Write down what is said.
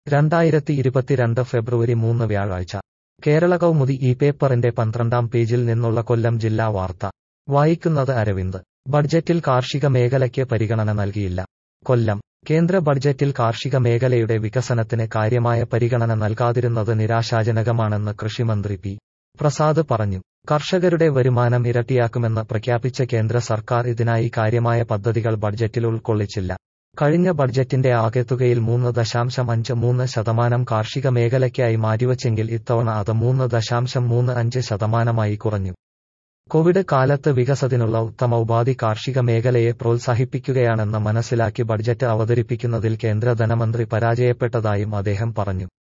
രണ്ടായിരത്തി ഇരുപത്തിരണ്ട് ഫെബ്രുവരി മൂന്ന് വ്യാഴാഴ്ച കേരള കൗമുദി ഈ പേപ്പറിന്റെ പന്ത്രണ്ടാം പേജിൽ നിന്നുള്ള കൊല്ലം ജില്ലാ വാർത്ത വായിക്കുന്നത് അരവിന്ദ് ബഡ്ജറ്റിൽ കാർഷിക മേഖലയ്ക്ക് പരിഗണന നൽകിയില്ല കൊല്ലം കേന്ദ്ര ബഡ്ജറ്റിൽ കാർഷിക മേഖലയുടെ വികസനത്തിന് കാര്യമായ പരിഗണന നൽകാതിരുന്നത് നിരാശാജനകമാണെന്ന് കൃഷിമന്ത്രി പി പ്രസാദ് പറഞ്ഞു കർഷകരുടെ വരുമാനം ഇരട്ടിയാക്കുമെന്ന് പ്രഖ്യാപിച്ച കേന്ദ്ര സർക്കാർ ഇതിനായി കാര്യമായ പദ്ധതികൾ ബഡ്ജറ്റിൽ ഉൾക്കൊള്ളിച്ചില്ല കഴിഞ്ഞ ബഡ്ജറ്റിന്റെ ആകെത്തുകയിൽ മൂന്ന് ദശാംശം അഞ്ച് മൂന്ന് ശതമാനം കാർഷിക മേഖലയ്ക്കായി മാറ്റിവച്ചെങ്കിൽ ഇത്തവണ അത് മൂന്ന് ദശാംശം മൂന്ന് അഞ്ച് ശതമാനമായി കുറഞ്ഞു കോവിഡ് കാലത്ത് വികസനത്തിനുള്ള ഉത്തമ ഉപാധി കാർഷിക മേഖലയെ പ്രോത്സാഹിപ്പിക്കുകയാണെന്ന് മനസ്സിലാക്കി ബഡ്ജറ്റ് അവതരിപ്പിക്കുന്നതിൽ കേന്ദ്ര ധനമന്ത്രി പരാജയപ്പെട്ടതായും അദ്ദേഹം പറഞ്ഞു